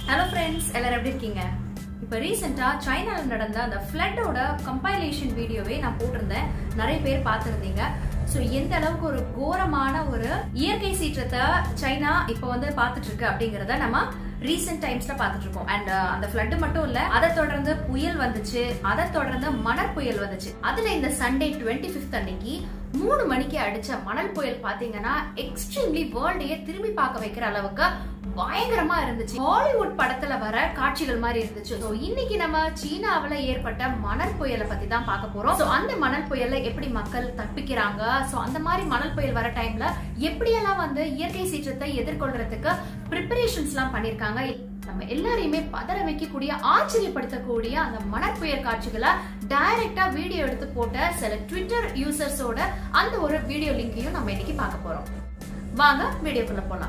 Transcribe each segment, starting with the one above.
hello friends எல்லாரும் எப்படி இருக்கீங்க இப்போ ரீசெண்டாக சைனாவில் நடந்த அந்த ஃப்ளட்டோட கம்பைலேஷன் வீடியோவே நான் போட்டிருந்தேன் நிறைய பேர் பார்த்துருந்தீங்க ஸோ எந்த அளவுக்கு ஒரு கோரமான ஒரு இயற்கை சீற்றத்தை சைனா இப்போ வந்து பார்த்துட்டு இருக்கு அப்படிங்கிறத நம்ம ரீசெண்ட் டைம்ஸ்ல பார்த்துட்டு இருக்கோம் அண்ட் அந்த ஃப்ளட் மட்டும் இல்ல அதை தொடர்ந்து புயல் வந்துச்சு அதை தொடர்ந்து மணல் புயல் வந்துச்சு அதுல இந்த சண்டே டுவெண்ட்டி ஃபிஃப்த் அன்னைக்கு மூணு மணிக்கு அடிச்ச மணல் புயல் பாத்தீங்கன்னா எக்ஸ்ட்ரீம்லி வேர்ல்டையே திரும்பி பார்க்க வைக்கிற அளவுக்கு பயங்கரமா இருந்துச்சு ஹாலிவுட் படத்துல வர காட்சிகள் மாதிரி இருந்துச்சு ஸோ இன்னைக்கு நம்ம சீனாவுல ஏற்பட்ட மணல் புயலை பத்தி தான் பார்க்க போறோம் ஸோ அந்த மணல் புயல்ல எப்படி மக்கள் தப்பிக்கிறாங்க ஸோ அந்த மாதிரி மணல் புயல் வர டைம்ல எப்படியெல்லாம் வந்து இயற்கை சீற்றத்தை எதிர்கொள்றதுக்கு ப்ரிப்பரேஷன்ஸ் எல்லாம் பண்ணிருக்காங்க நம்ம எல்லாரையுமே பதற வைக்கக்கூடிய ஆச்சரியப்படுத்தக்கூடிய அந்த மணற்புயல் காட்சிகளை டைரக்டா வீடியோ எடுத்து போட்ட சில ட்விட்டர் யூசர்ஸோட அந்த ஒரு வீடியோ லிங்கையும் நம்ம இன்னைக்கு பார்க்க போறோம் வாங்க வீடியோக்குள்ள போலாம்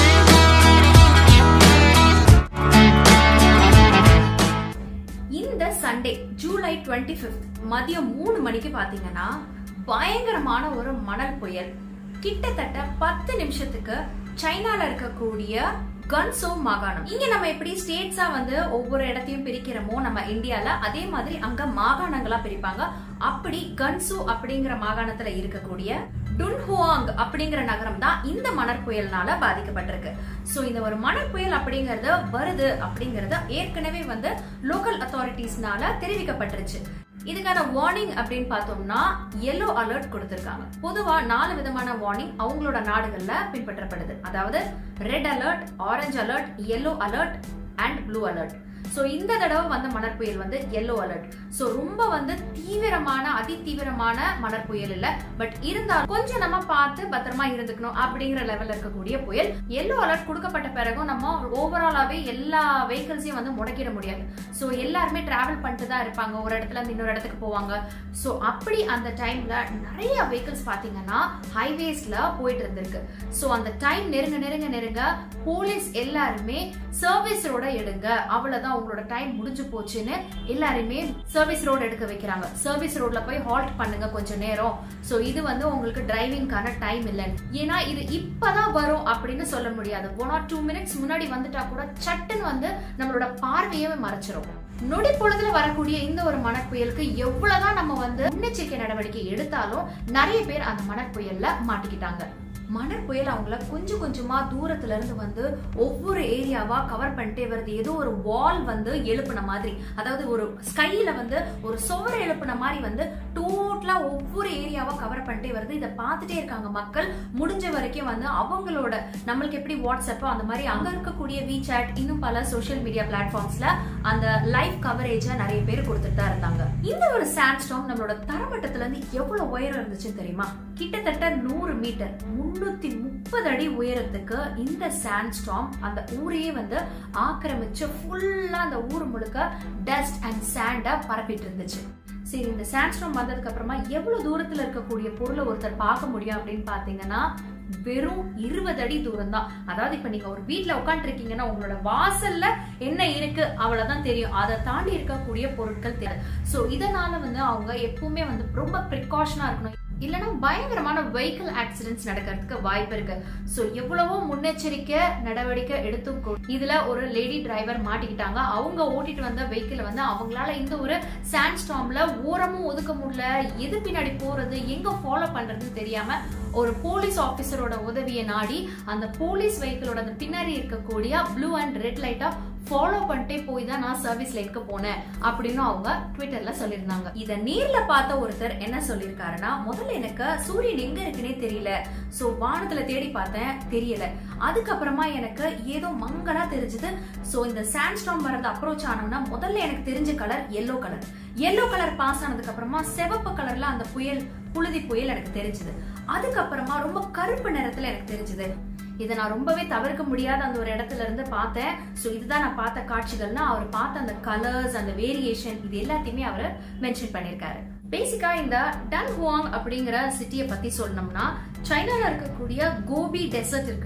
இந்த சண்டே ஜூலை டுவெண்ட்டி ஃபிஃப்த் மதியம் மூணு மணிக்கு பாத்தீங்கன்னா பயங்கரமான ஒரு மணல் புயல் கிட்டத்தட்ட பத்து நிமிஷத்துக்கு சைனால இருக்கக்கூடிய கன்சோ மாகாணம் இங்க நம்ம எப்படி ஸ்டேட்ஸா வந்து ஒவ்வொரு இடத்தையும் பிரிக்கிறோமோ நம்ம இந்தியால அதே மாதிரி அங்க மாகாணங்களா பிரிப்பாங்க அப்படி கன்சு அப்படிங்கிற மாகாணத்துல இருக்கக்கூடிய டுன்ஹுவாங் அப்படிங்கிற நகரம் தான் இந்த மணற் புயல்னால பாதிக்கப்பட்டிருக்கு சோ இந்த ஒரு மணற் புயல் அப்படிங்கறது வருது அப்படிங்கறது ஏற்கனவே வந்து லோக்கல் அத்தாரிட்டிஸ்னால தெரிவிக்கப்பட்டிருச்சு இதுக்கான வார்னிங் அப்படின்னு பார்த்தோம்னா எல்லோ அலர்ட் கொடுத்திருக்காங்க பொதுவா நாலு விதமான வார்னிங் அவங்களோட நாடுகள்ல பின்பற்றப்படுது அதாவது red alert orange alert yellow alert and blue alert so இந்த தடவை வந்த மணற் புயல் வந்து எல்லோ அலர்ட் சோ ரொம்ப வந்து தீவிரமான அதி தீவிரமான மணற் புயல் இல்ல பட் இருந்தாலும் கொஞ்சம் நம்ம பார்த்து பத்திரமா இருந்துக்கணும் அப்படிங்கிற லெவல்ல இருக்கக்கூடிய புயல் எல்லோ அலர்ட் கொடுக்கப்பட்ட பிறகும் நம்ம ஓவராலாவே எல்லா வெஹிக்கிள்ஸையும் வந்து முடக்கிட முடியாது சோ எல்லாருமே டிராவல் பண்ணிட்டு தான் இருப்பாங்க ஒரு இடத்துல இருந்து இன்னொரு இடத்துக்கு போவாங்க சோ அப்படி அந்த டைம்ல நிறைய வெஹிக்கிள்ஸ் பாத்தீங்கன்னா ஹைவேஸ்ல போயிட்டு இருந்திருக்கு சோ அந்த டைம் நெருங்க நெருங்க நெருங்க போலீஸ் எல்லாருமே சர்வீஸ் ரோட எடுங்க அவ்வளவுதான் உங்களோட டைம் முடிஞ்சு போச்சுன்னு எல்லாருமே சர்வீஸ் ரோடு எடுக்க வைக்கிறாங்க சர்வீஸ் ரோட்ல போய் ஹால்ட் பண்ணுங்க கொஞ்சம் நேரம் சோ இது வந்து உங்களுக்கு டிரைவிங்கான டைம் இல்லை ஏன்னா இது இப்பதான் வரும் அப்படின்னு சொல்ல முடியாது ஒன் ஆர் டூ மினிட்ஸ் முன்னாடி வந்துட்டா கூட சட்டுன்னு வந்து நம்மளோட பார்வையே மறைச்சிரும் நொடி பொழுதுல வரக்கூடிய இந்த ஒரு மணற்புயலுக்கு எவ்வளவுதான் நம்ம வந்து முன்னெச்சரிக்கை நடவடிக்கை எடுத்தாலும் நிறைய பேர் அந்த மணற்புயல்ல மாட்டிக்கிட்டாங்க மணற்புயல் அவங்கள கொஞ்சம் கொஞ்சமா தூரத்துல இருந்து வந்து ஒவ்வொரு ஏரியாவா கவர் பண்ணிட்டே வருது ஏதோ ஒரு வால் வந்து எழுப்புன மாதிரி அதாவது ஒரு ஸ்கைல வந்து ஒரு சுவர் எழுப்புன மாதிரி வந்து டோட்டலா ஒவ்வொரு ஏரியாவா கவர் பண்ணிட்டே வருது இதை பார்த்துட்டே இருக்காங்க மக்கள் முடிஞ்ச வரைக்கும் வந்து அவங்களோட நம்மளுக்கு எப்படி வாட்ஸ்அப்போ அந்த மாதிரி அங்க இருக்கக்கூடிய விசாட் இன்னும் பல சோஷியல் மீடியா பிளாட்ஃபார்ம்ஸ்ல அந்த லைவ் கவரேஜ நிறைய பேர் கொடுத்துட்டு தான் இருந்தாங்க இந்த ஒரு சாண்ட் ஸ்டாம் நம்மளோட தரமட்டத்துல இருந்து எவ்வளவு உயரம் இருந்துச்சுன்னு தெரியுமா கிட்டத்தட்ட நூறு மீட்டர் முன்னூத்தி முப்பது அடி உயரத்துக்கு இந்த சாண்ட் ஸ்டாம் அந்த ஊரையே வந்து ஆக்கிரமிச்சு ஃபுல்லா அந்த ஊர் முழுக்க டஸ்ட் அண்ட் சாண்டா பரப்பிட்டு இருந்துச்சு சரி இந்த சாண்ட்ஸ்டோம் வந்ததுக்கு அப்புறமா எவ்வளவு தூரத்துல இருக்கக்கூடிய பொருளை ஒருத்தர் பார்க்க முடியும் அப்படின்னு பாத்தீங்கன்னா வெறும் இருபது அடி தூரம் தான் அதாவது இப்ப நீங்க ஒரு வீட்டுல உட்காந்து இருக்கீங்கன்னா உங்களோட வாசல்ல என்ன இருக்கு அவ்வளவுதான் தெரியும் அதை தாண்டி இருக்கக்கூடிய பொருட்கள் தெரியும் சோ இதனால வந்து அவங்க எப்பவுமே வந்து ரொம்ப ப்ரிகாஷனா இருக்கணும் இல்லைன்னா பயங்கரமான வெஹிக்கிள் ஆக்சிடென்ட்ஸ் நடக்கிறதுக்கு வாய்ப்பு இருக்கு சோ எவ்வளவோ முன்னெச்சரிக்கை நடவடிக்கை எடுத்தும் கூட இதுல ஒரு லேடி டிரைவர் மாட்டிக்கிட்டாங்க அவங்க ஓட்டிட்டு வந்த வெஹிக்கிள் வந்து அவங்களால இந்த ஒரு சாண்ட் ஸ்டாம்ல ஓரமும் ஒதுக்க முடியல எது பின்னாடி போறது எங்க ஃபாலோ பண்றதுன்னு தெரியாம ஒரு போலீஸ் ஆபீசரோட உதவியை நாடி அந்த போலீஸ் வெஹிக்கிளோட அந்த பின்னாடி இருக்கக்கூடிய ப்ளூ அண்ட் ரெட் லைட்டா ஃபாலோ பண்ணிட்டே போய் தான் நான் சர்வீஸ் லைனுக்கு போனேன் அப்படின்னு அவங்க ட்விட்டர்ல சொல்லியிருந்தாங்க இத நேர்ல பார்த்த ஒருத்தர் என்ன சொல்லியிருக்காருன்னா முதல்ல எனக்கு சூரியன் எங்க இருக்குன்னே தெரியல சோ வானத்துல தேடி பார்த்தேன் தெரியல அதுக்கப்புறமா எனக்கு ஏதோ மங்களா தெரிஞ்சது சோ இந்த சாண்ட்ஸ்டாம் வரது அப்ரோச் ஆனோம்னா முதல்ல எனக்கு தெரிஞ்ச colour yellow colour yellow colour pass ஆனதுக்கு அப்புறமா சிவப்பு கலர்ல அந்த புயல் புழுதி புயல் எனக்கு தெரிஞ்சது அதுக்கப்புறமா ரொம்ப கருப்பு நிறத்துல எனக்கு தெரிஞ்சது இதை நான் ரொம்பவே தவிர்க்க முடியாத அந்த ஒரு இடத்துல இருந்து பார்த்தேன் ஸோ இதுதான் நான் பார்த்த காட்சிகள்னா அவர் பார்த்த அந்த கலர்ஸ் அந்த வேரியேஷன் இது எல்லாத்தையுமே அவர் மென்ஷன் பண்ணியிருக்காரு பேசிக்கா இந்த டன் ஹுவாங் அப்படிங்கிற சிட்டியை பத்தி சொல்லணும்னா சைனால இருக்கக்கூடிய கோபி டெசர்ட் இருக்கு இல்லையா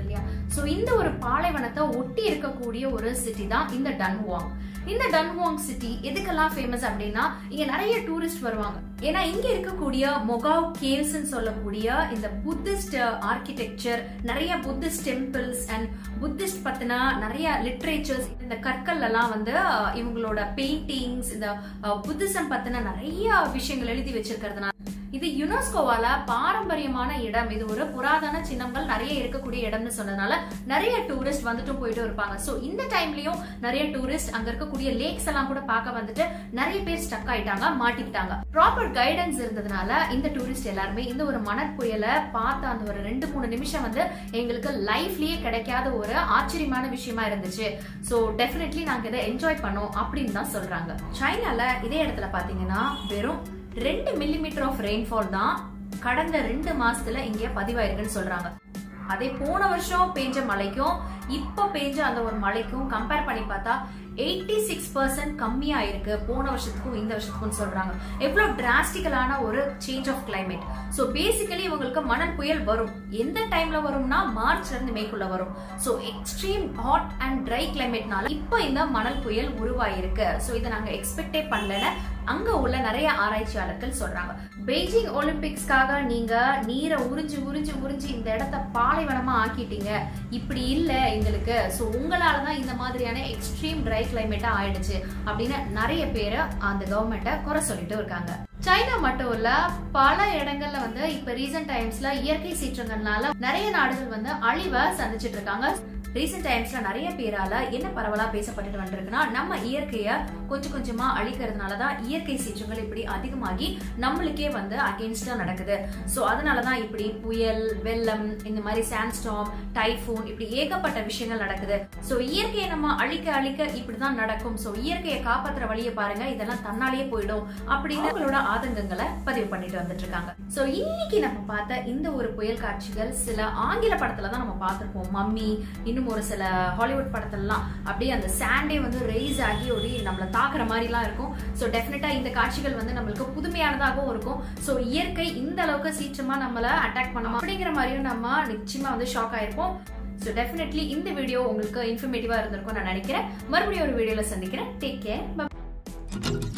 ஸோ இந்த ஒரு பாலைவனத்தை ஒட்டி இருக்கக்கூடிய ஒரு சிட்டி தான் இந்த டன்வாங் இந்த டன்வாங் சிட்டி எதுக்கெல்லாம் ஃபேமஸ் அப்படின்னா இங்க நிறைய டூரிஸ்ட் வருவாங்க ஏன்னா இங்க இருக்கக்கூடிய மொகாவ் கேவ்ஸ் சொல்லக்கூடிய இந்த புத்திஸ்ட் ஆர்கிடெக்சர் நிறைய புத்திஸ்ட் டெம்பிள்ஸ் அண்ட் புத்திஸ்ட் பத்தின நிறைய லிட்ரேச்சர்ஸ் இந்த கற்கள் எல்லாம் வந்து அஹ், இவங்களோட பெயிண்டிங்ஸ் இந்த புத்திசம் பத்தின நிறைய விஷயங்கள் எழுதி வச்சிருக்கிறதுனால இது யுனெஸ்கோவால பாரம்பரியமான இடம் இது ஒரு புராதன சின்னங்கள் நிறைய இருக்கக்கூடிய இடம்னு சொன்னதுனால நிறைய டூரிஸ்ட் வந்துட்டும் போயிட்டு இருப்பாங்க சோ இந்த டைம்லயும் நிறைய டூரிஸ்ட் அங்க இருக்கக்கூடிய லேக்ஸ் எல்லாம் கூட பார்க்க வந்துட்டு நிறைய பேர் ஸ்டக் ஆயிட்டாங்க மாட்டிக்கிட்டாங்க ப்ராப்பர் கைடன்ஸ் இருந்ததுனால இந்த டூரிஸ்ட் எல்லாருமே இந்த ஒரு மணற்புயலை பார்த்த அந்த ஒரு ரெண்டு மூணு நிமிஷம் வந்து எங்களுக்கு லைஃப்லயே கிடைக்காத ஒரு ஆச்சரியமான விஷயமா இருந்துச்சு சோ டெஃபினெட்லி நாங்க இதை என்ஜாய் பண்ணோம் அப்படின்னு தான் சொல்றாங்க சைனால இதே இடத்துல பாத்தீங்கன்னா வெறும் ரெண்டு மில்லிமீட்டர் ஆஃப் ரெயின்ஃபால் தான் கடந்த ரெண்டு மாசத்துல இங்க பதிவாயிருக்குன்னு சொல்றாங்க அதே போன வருஷம் பெஞ்ச மழைக்கும் இப்ப பெஞ்ச அந்த ஒரு மழைக்கும் கம்பேர் பண்ணி பார்த்தா எயிட்டி சிக்ஸ் பர்சன்ட் கம்மியா இருக்கு போன வருஷத்துக்கும் இந்த வருஷத்துக்கும் சொல்றாங்க எவ்வளவு டிராஸ்டிக்கலான ஒரு change of climate so basically இவங்களுக்கு மணல் புயல் வரும் எந்த டைம்ல வரும்னா மார்ச்ல இருந்து மேக்குள்ள வரும் so extreme hot and dry கிளைமேட்னால இப்போ இந்த மணல் புயல் உருவாயிருக்கு ஸோ இதை நாங்க எக்ஸ்பெக்டே பண்ணலன்னு அங்க உள்ள நிறைய ஆராய்ச்சியாளர்கள் சொல்றாங்க பெய்ஜிங் ஒலிம்பிக்ஸ்க்காக நீங்க நீரை உறிஞ்சு உறிஞ்சு உறிஞ்சு இந்த இடத்த பாலைவனமா ஆக்கிட்டீங்க இப்படி இல்ல எங்களுக்கு சோ உங்களால தான் இந்த மாதிரியான எக்ஸ்ட்ரீம் ட்ரை கிளைமேட்டா ஆயிடுச்சு அப்படின்னு நிறைய பேர் அந்த கவர்மெண்ட்டை குறை சொல்லிட்டு இருக்காங்க சைனா மட்டும் இல்ல பல இடங்கள்ல வந்து இப்ப ரீசெண்ட் டைம்ஸ்ல இயற்கை சீற்றங்கள்னால நிறைய நாடுகள் வந்து அழிவை சந்திச்சிட்டு இருக்காங்க ரீசெண்ட் டைம்ஸ்ல நிறைய பேரால என்ன பரவலா பேசப்பட்டுட்டு வந்திருக்குன்னா நம்ம இயற்கைய கொஞ்சம் கொஞ்சமா அழிக்கிறதுனால தான் இயற்கை சீற்றங்கள் இப்படி அதிகமாகி நம்மளுக்கே வந்து அகேன்ஸ்டா நடக்குது சோ அதனாலதான் இப்படி புயல் வெள்ளம் இந்த மாதிரி சாண்ட்ஸ்டாம் டைஃபூன் இப்படி ஏகப்பட்ட விஷயங்கள் நடக்குது சோ இயற்கையை நம்ம அழிக்க அழிக்க இப்படிதான் நடக்கும் சோ இயற்கையை காப்பாத்துற வழியை பாருங்க இதெல்லாம் தன்னாலேயே போயிடும் அப்படின்னு அவங்களோட ஆதங்கங்களை பதிவு பண்ணிட்டு வந்துட்டு இருக்காங்க சோ இன்னைக்கு நம்ம பார்த்த இந்த ஒரு புயல் காட்சிகள் சில ஆங்கில படத்துல தான் நம்ம பார்த்திருப்போம் மம்மி இன்னும் ஒரு சில ஹாலிவுட் படத்துலலாம் அப்படியே அந்த சாண்டே வந்து ரைஸ் ஆகி ஒரு நம்மள தாக்குற மாதிரிலாம் இருக்கும் ஸோ டெஃபினட்டா இந்த காட்சிகள் வந்து நம்மளுக்கு புதுமையானதாகவும் இருக்கும் ஸோ இயற்கை இந்த அளவுக்கு சீற்றமா நம்மள அட்டாக் பண்ணுமா அப்படிங்கிற மாதிரியும் நம்ம நிச்சயமா வந்து ஷாக் ஆயிருப்போம் ஸோ டெஃபினெட்லி இந்த வீடியோ உங்களுக்கு இன்ஃபர்மேட்டிவா இருந்திருக்கும் நான் நினைக்கிறேன் மறுபடியும் ஒரு வீடியோல சந்திக்கிறேன் டேக் கேர்